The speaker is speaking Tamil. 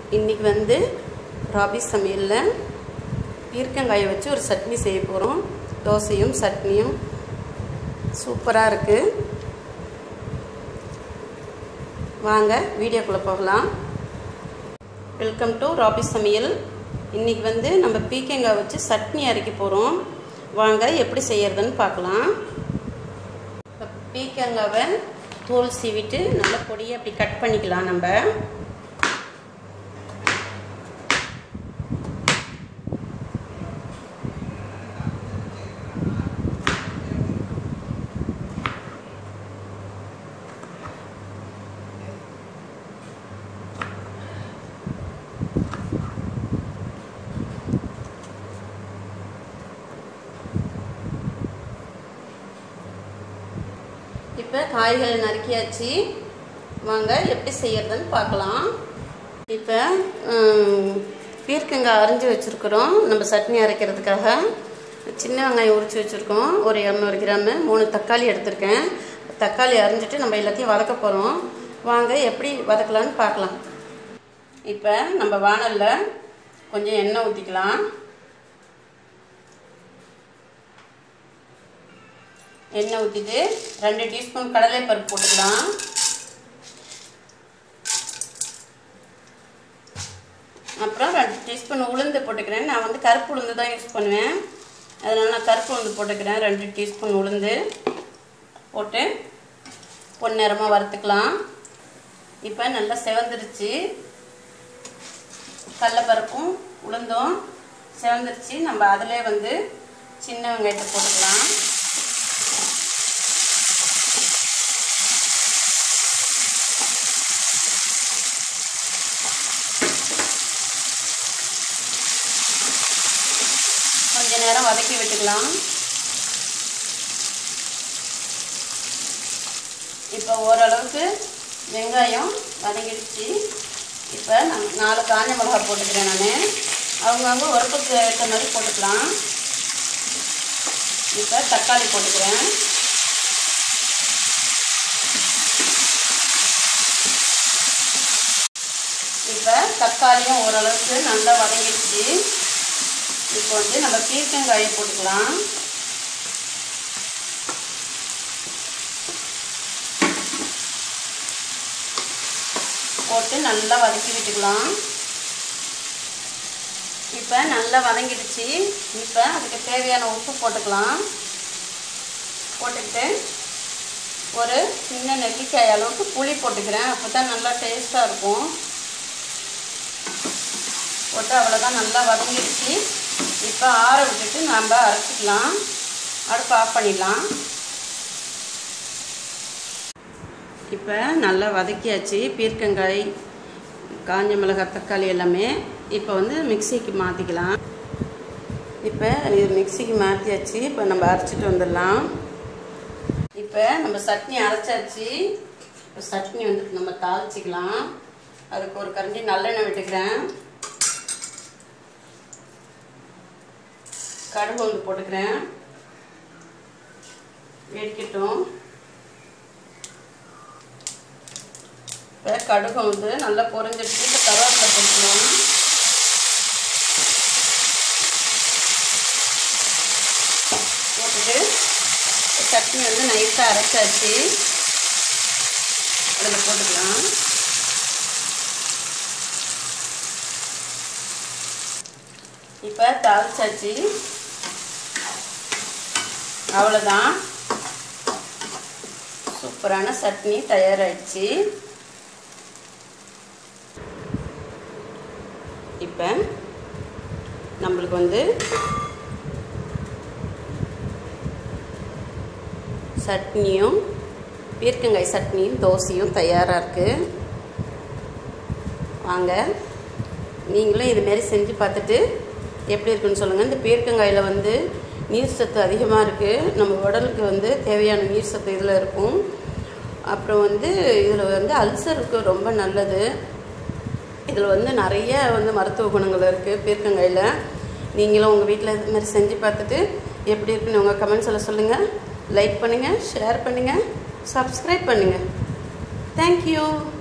இன்றைக்கி வந்து ராபி சமையலில் பீர்க்கங்காயை வச்சு ஒரு சட்னி செய்ய போகிறோம் தோசையும் சட்னியும் சூப்பராக இருக்குது வாங்க வீடியோக்குள்ளே போகலாம் வெல்கம் டு ராபி சமையல் இன்றைக்கி வந்து நம்ம பீக்கங்காய் வச்சு சட்னி அரைக்க போகிறோம் வாங்க எப்படி செய்யறதுன்னு பார்க்கலாம் இப்போ பீக்கங்காவை தோல் சீவிட்டு நல்லா பொடியை அப்படி கட் பண்ணிக்கலாம் நம்ம இப்போ காய்களை நறுக்கியாச்சு வாங்க எப்படி செய்யறதுன்னு பார்க்கலாம் இப்போ பீர்க்கங்காய் அரிஞ்சு வச்சுருக்குறோம் நம்ம சட்னி அரைக்கிறதுக்காக சின்ன வெங்காயம் உரிச்சு வச்சுருக்கோம் ஒரு இரநூறு கிராமு மூணு தக்காளி எடுத்திருக்கேன் தக்காளி அரிஞ்சிட்டு நம்ம எல்லாத்தையும் வதக்க போகிறோம் வாங்க எப்படி வதக்கலான்னு பார்க்கலாம் இப்போ நம்ம வானலில் கொஞ்சம் எண்ணெய் ஊற்றிக்கலாம் எண்ணெய் ஊற்றிட்டு ரெண்டு டீஸ்பூன் கடலை பருப்பு போட்டுக்கலாம் அப்புறம் ரெண்டு டீஸ்பூன் உளுந்து போட்டுக்கிறேன் நான் வந்து கருப்பு உளுந்து தான் யூஸ் பண்ணுவேன் அதனால் நான் கருப்பு உளுந்து போட்டுக்கிறேன் ரெண்டு டீஸ்பூன் உளுந்து போட்டு பொன்னிறமாக வறுத்துக்கலாம் இப்போ நல்லா செவந்துருச்சு கடலப்பருப்பும் உளுந்தும் செவந்துருச்சு நம்ம அதிலே வந்து சின்ன வெங்காயத்தை போட்டுக்கலாம் கொஞ்ச நேரம் வதக்கி விட்டுக்கலாம் இப்போ ஓரளவுக்கு வெங்காயம் வதங்கிடுச்சு இப்போ நான் நாலு காஞ்ச மிளகா போட்டுக்கிறேன் நான் அவங்கவுங்க உரப்புக்கு ஏற்ற மாதிரி போட்டுக்கலாம் இப்போ தக்காளி போட்டுக்கிறேன் இப்போ தக்காளியும் ஓரளவுக்கு நல்லா வதங்கிடுச்சு இப்போ வந்து நம்ம பீர்க்கங்காயை போட்டுக்கலாம் போட்டு நல்லா வதக்கி விட்டுக்கலாம் இப்போ நல்லா வதங்கிடுச்சு இப்போ அதுக்கு தேவையான உப்பு போட்டுக்கலாம் போட்டுக்கிட்டு ஒரு சின்ன நெல்லிக்காய் அளவுக்கு புளி போட்டுக்கிறேன் அப்போ தான் நல்லா டேஸ்ட்டாக இருக்கும் போட்டு அவ்வளோதான் நல்லா வதங்கிடுச்சு இப்போ ஆற விட்டுட்டு நம்ம அரைச்சிக்கலாம் அடுப்பு ஆஃப் பண்ணிடலாம் இப்போ நல்லா வதக்கியாச்சு பீர்க்கங்காய் காஞ்ச மிளகாய் தக்காளி எல்லாமே இப்போ வந்து மிக்சிக்கு மாற்றிக்கலாம் இப்போ இது மிக்சிக்கு மாற்றியாச்சு இப்போ நம்ம அரைச்சிட்டு வந்துடலாம் இப்போ நம்ம சட்னி அரைச்சாச்சு இப்போ சட்னி வந்து நம்ம தாளிச்சிக்கலாம் அதுக்கு ஒரு கரண்டி நல்லெண்ணெய் விட்டுக்கிறேன் கடுகு வந்து போட்டுக்கிறேன் வெடிக்கட்டும் இப்போ கடுகு வந்து நல்லா பொரிஞ்சிடுச்சு இப்போ கருவேப்பிலை போட்டுக்கலாம் போட்டுட்டு சட்னி வந்து நைஸாக அரைச்சாச்சு அதில் போட்டுக்கலாம் இப்போ தாளிச்சாச்சு அவ்வளோதான் சூப்பரான சட்னி தயாராகிடுச்சு இப்போ நம்மளுக்கு வந்து சட்னியும் பீர்க்கங்காய் சட்னியும் தோசையும் தயாராக இருக்குது வாங்க நீங்களும் இதுமாரி செஞ்சு பார்த்துட்டு எப்படி இருக்குன்னு சொல்லுங்கள் இந்த பீர்க்கங்காயில் வந்து நீர் சத்து அதிகமாக இருக்குது நம்ம உடலுக்கு வந்து தேவையான நீர் சத்து இதில் இருக்கும் அப்புறம் வந்து இதில் வந்து அல்சருக்கு ரொம்ப நல்லது இதில் வந்து நிறைய வந்து மருத்துவ குணங்கள் இருக்குது பீர்க்கங்காயில் நீங்களும் உங்கள் வீட்டில் இது மாதிரி செஞ்சு பார்த்துட்டு எப்படி இருக்குன்னு உங்கள் கமெண்ட்ஸில் சொல்லுங்கள் லைக் பண்ணுங்கள் ஷேர் பண்ணுங்கள் சப்ஸ்கிரைப் பண்ணுங்கள் தேங்க்யூ